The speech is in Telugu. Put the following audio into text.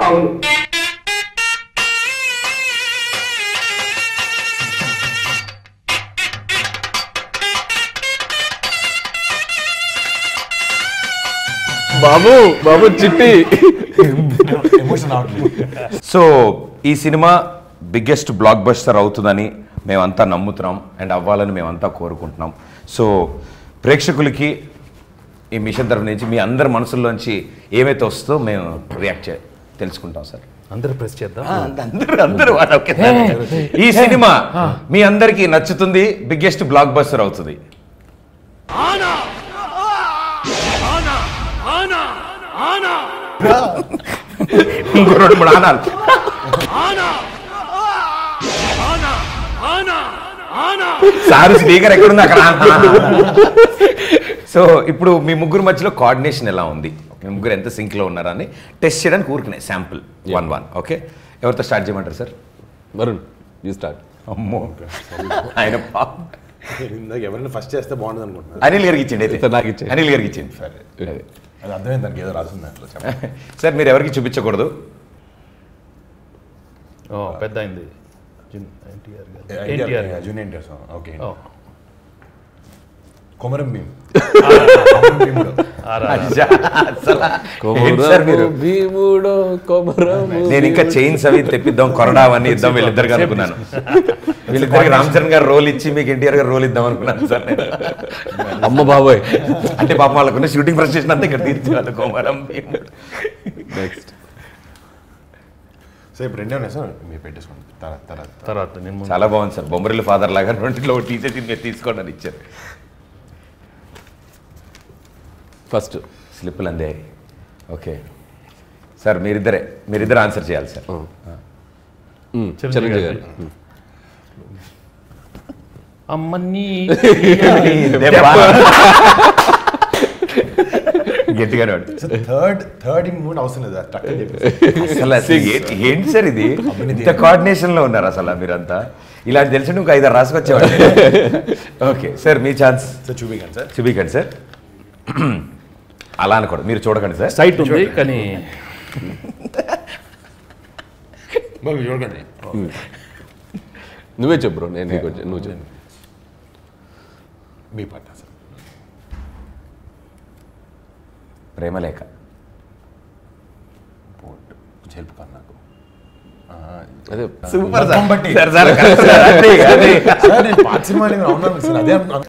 అవును బాబు బాబు చిట్టి ఎమోషన్ రావట్లేదు సో ఈ సినిమా బిగ్గెస్ట్ బ్లాక్ బస్టర్ అవుతుందని మేమంతా నమ్ముతున్నాం అండ్ అవ్వాలని మేమంతా కోరుకుంటున్నాం సో ప్రేక్షకులకి ఈ మిషన్ తరఫు నుంచి మీ అందరి మనసుల్లోంచి ఏమైతే వస్తుందో మేము రియాక్ట్ చే తెలుసుకుంటాం సార్ అందరు ప్రెస్ చేద్దాం అందరూ అందరూ వాళ్ళు ఒకే ఈ సినిమా మీ అందరికీ నచ్చుతుంది బిగ్గెస్ట్ బ్లాక్ బస్టర్ అవుతుంది ఇంకో రెండు మూడు ఆనాలు సార్ స్పీకర్ ఎక్కడుంది అక్కడ సో ఇప్పుడు మీ ముగ్గురు మధ్యలో కోఆర్డినేషన్ ఎలా ఉంది మీ ముగ్గురు ఎంత సింక్ లో ఉన్నారా అని టెస్ట్ చేయడానికి ఊరుకునే శాంపుల్ వన్ వన్ ఓకే ఎవరితో స్టార్ట్ చేయమంటారు సార్ వరుణ్ యూ స్టార్ట్ అమ్మో ఆయన పాపం. ఇందాక ఎవరైనా ఫస్ట్ చేస్తే బాగుంటుంది అనుకుంటున్నాను అనిల్ గారికి ఇచ్చిండి అయితే సార్, నాకు ఇచ్చేయండి. అనిల్ గారికి ఇచ్చింది సరే అది అర్థమైంది దానికి ఏదో రాసింది దాంట్లో చెప్పండి. సార్ మీరు ఎవరికి చూపించకూడదు ఓ పెద్ద అయింది ఎన్టీఆర్ గారు ఎన్టీఆర్ ఎన్టీఆర్ గారు, జూనియర్ ఎన్టీఆర్ సాంగ్ ఓకే ఓ. కొమరం భీమ్ కొమరం భీముడు. అచ్చా, అసలా ఏంటి సార్ మీరు భీముడో కొమరము నేను ఇంకా చైన్స్ అవి తెప్పిద్దాం కొరడా అవన్నీ ఇద్దాం వీళ్ళిద్దరికి అనుకున్నాను వీళ్ళిద్దరికి రామ్ చరణ్ గారు రోల్ ఇచ్చి మీకు ఎన్టీఆర్ గారు రోల్ ఇద్దాం అనుకున్నాను సార్ నేను అమ్మ బాబోయ్ అంటే పాపం వాళ్ళకున్న షూటింగ్ ఫ్రస్ట్రేషన్ అంతా ఇక్కడ తీర్చేవాళ్ళు కోమరం భీముడు. నెక్స్ట్ సో ఇప్పుడు రెండే ఉన్నాయి సార్ మీరు పెట్టేసుకోండి తర్వాత తర్వాత తర్వాత నేను ముందు- చాలా బాగుంది సార్ బొమ్మరిల్లు ఫాదర్ లాగా రెండింటిలో ఒకటి తీసేసి మీరు తీసుకోండి అని ఇచ్చారు ఫస్ట్ స్లిప్పులు అందే ఓకే సార్ మీరిద్దరే మీరిద్దరు ఆన్సర్ చేయాలి సార్ చిరంజీవి గారు అమ్మని గట్టిగానే వాడు sir third third in mood అవసరం లేదు టక్ అని చెప్పేసి అసలు అసలు ఏ- ఏంటి సార్ ఇది ఇంత కోఆర్డినేషన్ లో ఉన్నారు అసలు మీరంతా ఇలాంటి తెలిసి ఇంకో ఐదారు రాసుకొచ్చేవాడు ఓకే సార్ మీ ఛాన్స్ సార్ చూపించండి సార్ చూపించండి సార్ అలా అనకూడదు మీరు చూడకండి సార్ సైట్ ఉంది కానీ మరి చూడకండి నువ్వే చెప్పు బ్రో నేను నీకు వచ్చి- నువ్వు చెప్పు మీ పాట సార్ ప్రేమలేఖ పోట్ కొంచెం హెల్ప్ కాదు నాకు అదే సూపర్ మొత్తం బట్టి. సార్ సార్ కరెక్ట్ సార్ అదే, అదే. సార్ నేను పాత సినిమా ఉన్నాను సార్ అదే అనుకున్నాను